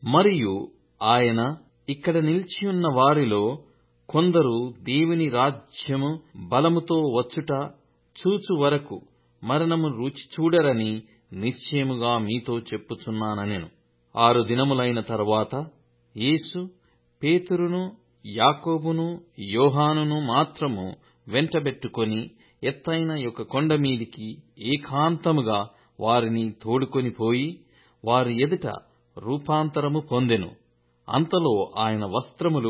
మరియు ఆయన ఇక్కడ నిలిచియున్న వారిలో కొందరు దేవుని రాజ్యము బలముతో వచ్చుట చూచు వరకు మరణము రుచి చూడరని నిశ్చయముగా మీతో చెప్పుచున్నానెను ఆరు దినములైన తరువాత యేసు పేతురును యాకోబును యోహానును మాత్రము వెంటబెట్టుకొని ఎత్తైన ఒక కొండ మీదికి ఏకాంతముగా వారిని తోడుకొని పోయి వారి ఎదుట రూపాంతరము పొందెను అంతలో ఆయన వస్త్రములు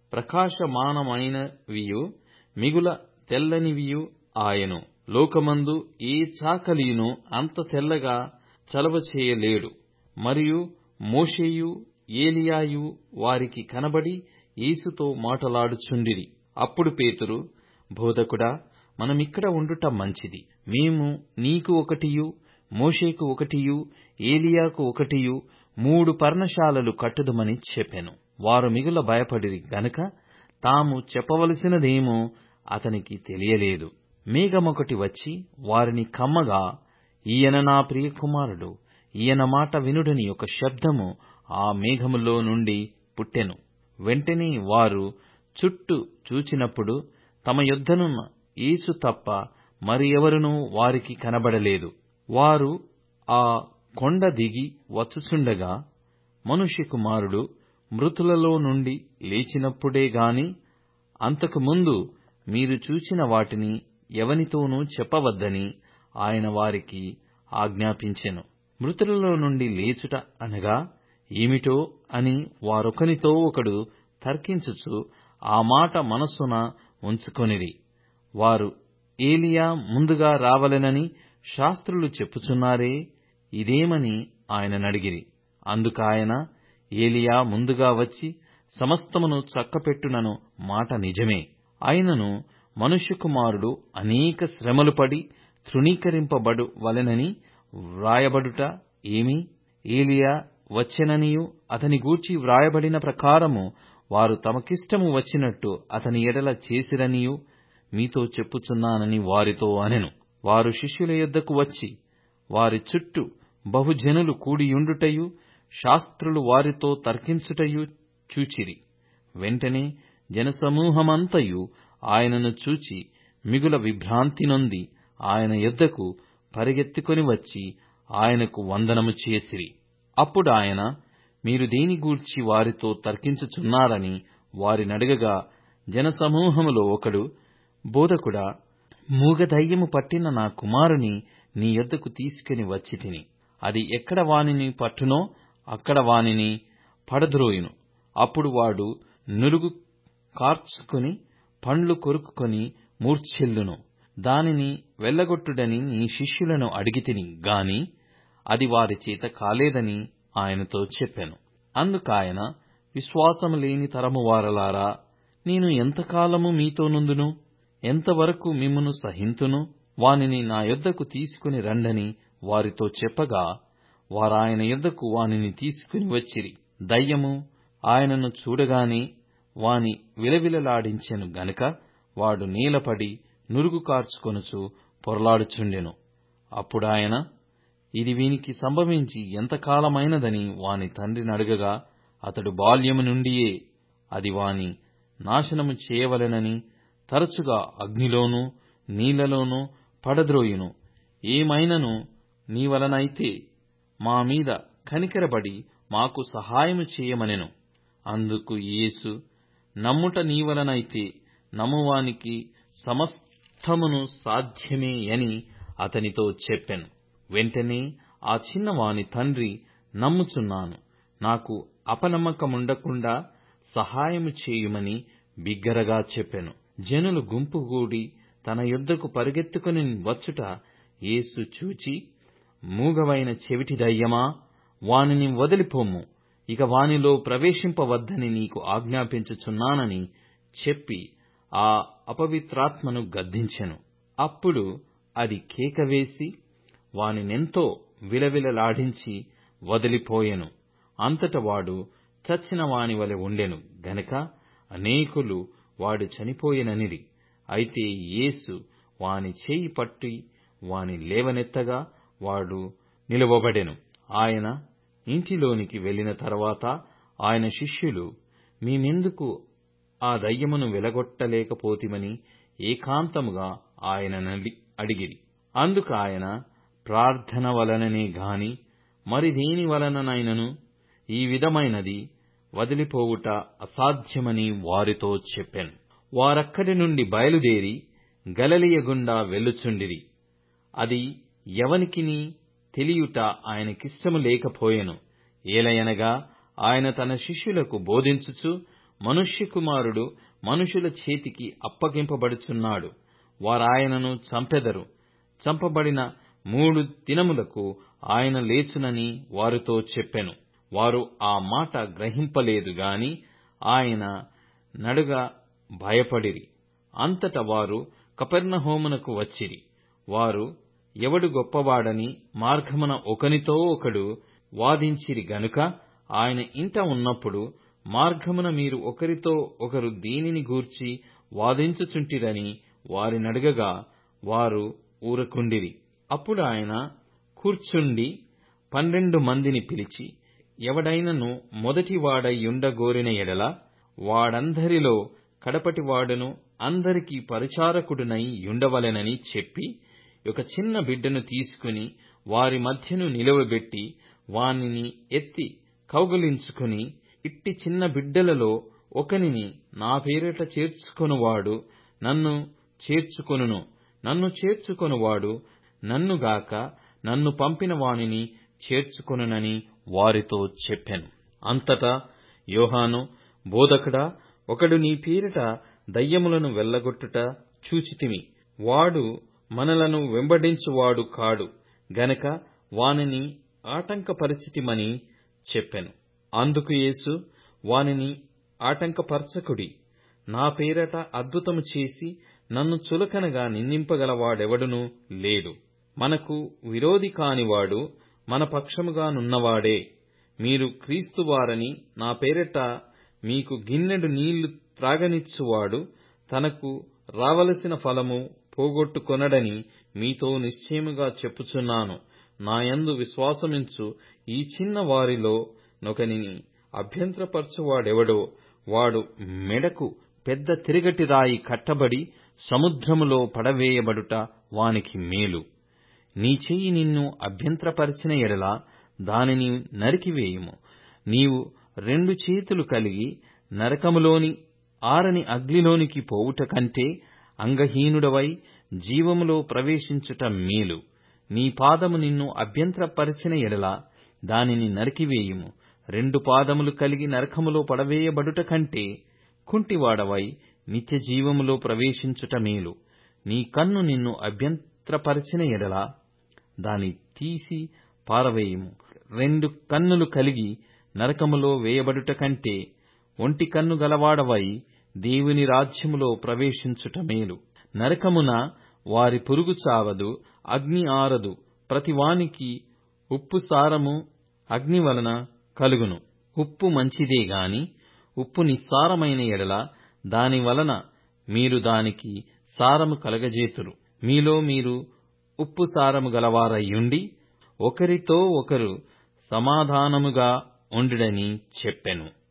ప్రకాశమానమైనవియు మిగుల తెల్లనివియు ఆయెను లోకమందు ఏ చాకలియును అంత తెల్లగా చలవ చేయలేడు మరియు మోషేయు ఏలియాయు వారికి కనబడి యేసుతో మాటలాడుచుండిరి అప్పుడు పేతురు బోధకుడా మనమిక్కడ ఉండుట మంచిది మేము నీకు ఒకటియు మోషేకు ఒకటియు ఏలియాకు ఒకటియు మూడు పర్ణశాలలు కట్టుదుమని చెప్పెను వారు మిగుల భయపడిరి గనుక తాము చెప్పవలసినదేమో అతనికి తెలియలేదు మేఘమొకటి వచ్చి వారిని కమ్మగా ఈయన నా ప్రియ కుమారుడు ఈయన మాట వినుడని ఒక శబ్దము ఆ మేఘములో నుండి పుట్టెను వెంటనే వారు చుట్టూ చూచినప్పుడు తమ యొద్దనున్న యేసు తప్ప మరి ఎవరునూ వారికి కనబడలేదు వారు ఆ కొండ దిగి వచ్చుచుండగా మనుష్య కుమారుడు మృతులలో నుండి లేచినప్పుడే గాని అంతకు ముందు మీరు చూచిన వాటిని ఎవనితోనూ చెప్పవద్దని ఆయన వారికి ఆజ్ఞాపించెను మృతులలో నుండి లేచుట అనగా ఏమిటో అని వారొకనితో ఒకడు తర్కించుచు ఆ మాట మనస్సున ఉంచుకొనిరి వారు ఏలియా ముందుగా రావలెనని శాస్త్రులు చెప్పుచున్నారే ఇదేమని ఆయననడిగిరి అందుకాయన ఏలియా ముందుగా వచ్చి సమస్తమును చక్కపెట్టునను మాట నిజమే అయినను మనుష్య కుమారుడు అనేక శ్రమలు పడి తృణీకరింపబడు వలెనని వ్రాయబడుట ఏమి ఏలియా వచ్చెననియు అతని గూర్చి వ్రాయబడిన ప్రకారము వారు తమకిష్టము వచ్చినట్టు అతని ఎడల చేసిరనియు మీతో చెప్పుచున్నానని వారితో అనెను వారు శిష్యుల యొద్దకు వచ్చి వారి చుట్టూ బహుజనులు కూడియుండుటయు శాస్త్రులు వారితో తర్కించుటయు చూచిరి వెంటనే జనసమూహమంతయు ఆయనను చూచి మిగుల విభ్రాంతి నొంది ఆయన యొద్దకు పరిగెత్తుకొని వచ్చి ఆయనకు వందనము చేసిరి అప్పుడాయన మీరు దేని గూర్చి వారితో తర్కించుచున్నారని వారినడగగా జనసమూహములో ఒకడు బోధకుడా మూగదయ్యము పట్టిన నా కుమారుని నీ యొద్దకు తీసుకుని వచ్చి తిని అది ఎక్కడ వానిని పట్టునో అక్కడ వానిని పడద్రోయును అప్పుడు వాడు నురుగు కార్చుకుని పండ్లు కొరుకుకొని మూర్ఛిల్లును దానిని వెళ్ళగొట్టుడని నీ శిష్యులను అడిగితిని గాని అది వారి చేత కాలేదని ఆయనతో చెప్పెను అందుకాయన విశ్వాసము లేని తరము వారలారా నేను ఎంతకాలము మీతో నుందును ఎంతవరకు మిమ్మును సహింతును వానిని నా యొద్దకు తీసుకుని రండని వారితో చెప్పగా వారాయన యొద్దకు వానిని తీసుకుని వచ్చిరి దయ్యము ఆయనను చూడగానే వాని విలవిలలాడించెను గనుక వాడు నేలపడి నురుగు కార్చుకొనుచు పొరలాడుచుండెను అప్పుడాయన ఇది వీనికి సంభవించి ఎంతకాలమైనదని వాని తండ్రినడగగా అతడు బాల్యము నుండియే అది వాని నాశనము చేయవలెనని తరచుగా అగ్నిలోనూ నీళ్లలోనూ పడద్రోయును ఏమైనను నీ వలనైతే మా మీద కనికరబడి మాకు సహాయము చేయమనెను అందుకు యేసు నమ్ముట నీ వలనైతే నమ్మువానికి సమస్తమును సాధ్యమే అని అతనితో చెప్పెను వెంటనే ఆ చిన్నవాని తండ్రి నమ్ముచున్నాను నాకు అపనమ్మకముండకుండా సహాయము చేయుమని బిగ్గరగా చెప్పెను జనులు గుంపుగూడి తన యొద్దకు పరిగెత్తుకుని వచ్చుట యేసు చూచి మూగవైన చెవిటి దయ్యమా వానిని వదిలిపొమ్ము ఇక వానిలో ప్రవేశింపవద్దని నీకు ఆజ్ఞాపించుచున్నానని చెప్పి ఆ అపవిత్రాత్మను గద్దించెను అప్పుడు అది కేక వేసి వానినెంతో విలవిలలాడించి వదిలిపోయెను అంతట వాడు చచ్చిన వాని వలె ఉండెను గనుక అనేకులు వాడు చనిపోయెననిరి అయితే యేసు వాని చేయి పట్టి వాని లేవనెత్తగా వాడు నిలువబడెను ఆయన ఇంటిలోనికి వెళ్ళిన తర్వాత ఆయన శిష్యులు మేమెందుకు ఆ దయ్యమును వెళ్లగొట్టలేకపోతిమని ఏకాంతముగా ఆయనను అడిగిరి అందుకాయన ప్రార్థన వలననే గాని మరి దేని వలననైనను ఈ విధమైనది వదిలిపోవుట అసాధ్యమని వారితో చెప్పెను వారక్కడి నుండి బయలుదేరి గలిలయ గుండా వెళ్ళుచుండిరి అది ఎవనికిని తెలియుట ఆయనకిష్టము లేకపోయెను ఏలయనగా ఆయన తన శిష్యులకు బోధించుచు మనుష్య కుమారుడు మనుషుల చేతికి అప్పగింపబడుచున్నాడు వారాయనను చంపెదరు చంపబడిన మూడు దినములకు ఆయన లేచునని వారితో చెప్పెను వారు ఆ మాట గ్రహింపలేదు గాని ఆయన నడుగ భయపడిరి అంతట వారు కపెర్నహూమునకు వచ్చిరి వారు ఎవడు గొప్పవాడని మార్గమున ఒకనితో ఒకడు వాదించిరి గనుక ఆయన ఇంట ఉన్నప్పుడు మార్గమున మీరు ఒకరితో ఒకరు దేనిని గూర్చి వాదించుచుంటిరని వారినడగగా వారు ఊరకుండిరి అప్పుడాయన కూర్చుండి పన్నెండు మందిని పిలిచి ఎవడైనను మొదటివాడైయుండగోరిన ఎడల వాడందరిలో కడపటివాడును అందరికి పరిచారకుడునై యుండవలెనని చెప్పి ఒక చిన్న బిడ్డను తీసుకుని వారి మధ్యను నిలువబెట్టి వానిని ఎత్తి కౌగలించుకుని ఇట్టి చిన్న బిడ్డలలో ఒకనిని నా పేరిట చేర్చుకొనువాడు నన్ను చేర్చుకొనును నన్ను చేర్చుకొనువాడు నన్ను గాక నన్ను పంపిన వానిని చేర్చుకొనునని వారితో చెప్పెను అంతటా యోహాను బోధకుడా ఒకడు నీ పేరిట దయ్యములను వెళ్లగొట్టుట చూచితిమి వాడు మనలను వెంబడించువాడు కాడు గనక వానిని ఆటంకపరచితిమని చెప్పెను అందుకు యేసు వానిని ఆటంకపరచకుడి నా పేరట అద్భుతము చేసి నన్ను చులకనగా నిందింపగలవాడెవడునూ లేడు మనకు విరోధి కానివాడు మన పక్షముగానున్నవాడే మీరు క్రీస్తువారని నా పేరిట మీకు గిన్నెడు నీళ్లు త్రాగనిచ్చువాడు తనకు రావలసిన ఫలము పోగొట్టుకొనడని మీతో నిశ్చయముగా చెప్పుచున్నాను నాయందు విశ్వాసముంచు ఈ చిన్న వారిలో నొకనిని అభ్యంతరపరచువాడెవడో వాడు మెడకు పెద్ద తిరగటి రాయి కట్టబడి సముద్రములో పడవేయబడుట వానికి మేలు నీ చెయ్యి నిన్ను అభ్యంతరపరిచిన ఎడల దానిని నరికివేయుము నీవు రెండు చేతులు కలిగి నరకములోని ఆరని అగ్నిలోనికి పోవుట కంటే అంగహీనుడవై జీవములో ప్రవేశించుట మేలు నీ పాదము నిన్ను అభ్యంతరపరిచిన ఎడల దానిని నరికివేయుము రెండు పాదములు కలిగి నరకములో పడవేయబడుట కంటే కుంటివాడవై నిత్య జీవములో ప్రవేశించుట మేలు నీ కన్ను నిన్ను అభ్యంతరపరిచిన ఎడల దాని తీసి పారవేయుము రెండు కన్నులు కలిగి నరకములో వేయబడుట కంటే ఒంటి కన్ను గలవాడవై దేవుని రాజ్యములో ప్రవేశించుట మేలు నరకమున వారి పురుగు చావదు అగ్ని ఆరదు ప్రతివానికి ఉప్పు సారము అగ్ని వలన కలుగును ఉప్పు మంచిదే గాని ఉప్పు నిస్సారమైన ఎడల దాని వలన మీరు దానికి సారము కలగజేతురు మీలో మీరు ఉప్పు సారము గలవారయ్యుండి ఒకరితో ఒకరు సమాధానముగా ఉండుడని చెప్పెను